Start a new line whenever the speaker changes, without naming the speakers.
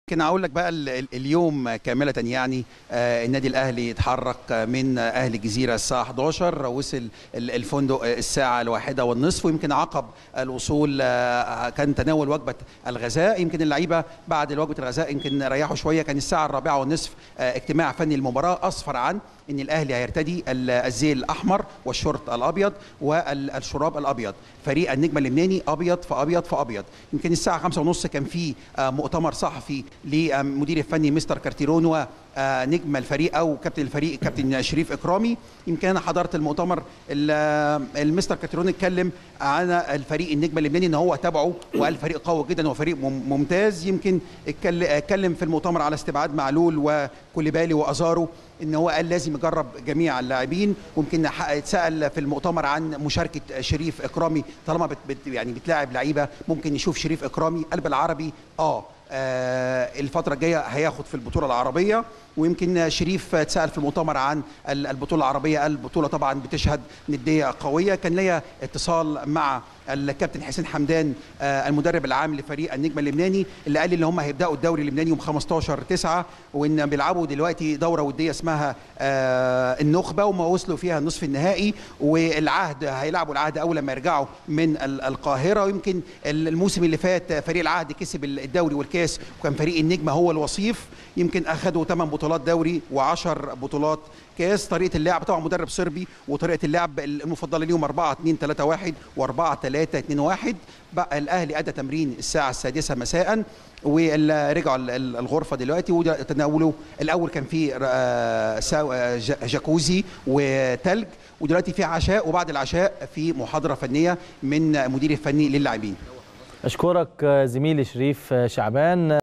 يمكن اقول لك بقى ال- ال- اليوم كامله يعني آه، النادي الاهلي اتحرك من اهل الجزيره الساعه 11 وصل ال- الفندق الساعه الواحدة والنصف ويمكن عقب الوصول آه، كان تناول وجبه الغذاء يمكن اللعيبه بعد وجبه الغذاء يمكن ريحوا شويه كان الساعه الرابعة والنصف آه، اجتماع فني المباراه اسفر عن ان الاهلي هيرتدي ال- الزي الاحمر والشورت الابيض والشراب الابيض فريق النجم اللبناني ابيض في ابيض في ابيض يمكن الساعه 5 ونص كان في آه، مؤتمر صحفي لمدير الفني مستر كارتيرون ونجم الفريق او كابتن الفريق كابتن شريف اكرامي يمكن انا حضرت المؤتمر ال- آه، المستر كارتيرون اتكلم عن الفريق النجم اللبناني ان هو تابعه وقال فريق قوي جدا وفريق مم- ممتاز يمكن اتكل- اتكلم في المؤتمر على استبعاد معلول وكوليبالي وازارو ان هو قال لازم يجرب جميع اللاعبين ويمكن ح- اتسال في المؤتمر عن مشاركه شريف اكرامي طالما بت بت يعني بتلاعب لعيبه ممكن نشوف شريف اكرامي قلب العربي اه آه، الفترة الجاية هياخد في البطولة العربية ويمكن شريف اتسأل في المؤتمر عن ال- البطولة العربية البطولة طبعا بتشهد ندية قوية كان ليا اتصال مع الكابتن حسين حمدان آه، المدرب العام لفريق النجم اللبناني اللي قال لي ان هم هيبداوا الدوري اللبناني يوم 15 9 وان بيلعبوا دلوقتي دوره وديه اسمها آه، النخبه وما وصلوا فيها النصف النهائي والعهد هيلعبوا العهد اول لما يرجعوا من ال- القاهره ويمكن الموسم اللي فات فريق العهد كسب الدوري والكاس وكان فريق النجمه هو الوصيف يمكن اخذوا 8 بطولات دوري و10 بطولات كاس طريقه اللعب طبعا مدرب صربي وطريقه اللعب المفضله ليهم 4 2 3 1 و4 3 2 1 بقى الاهلي ادى تمرين الساعه السادسة مساء ورجعوا ال- ال- الغرفه دلوقتي وتناولوا الاول كان في آه، سا- آه، ج- جاكوزي وتلج ودلوقتي في عشاء وبعد العشاء في محاضره فنيه من مدير الفني للاعبين
أشكرك زميلي شريف شعبان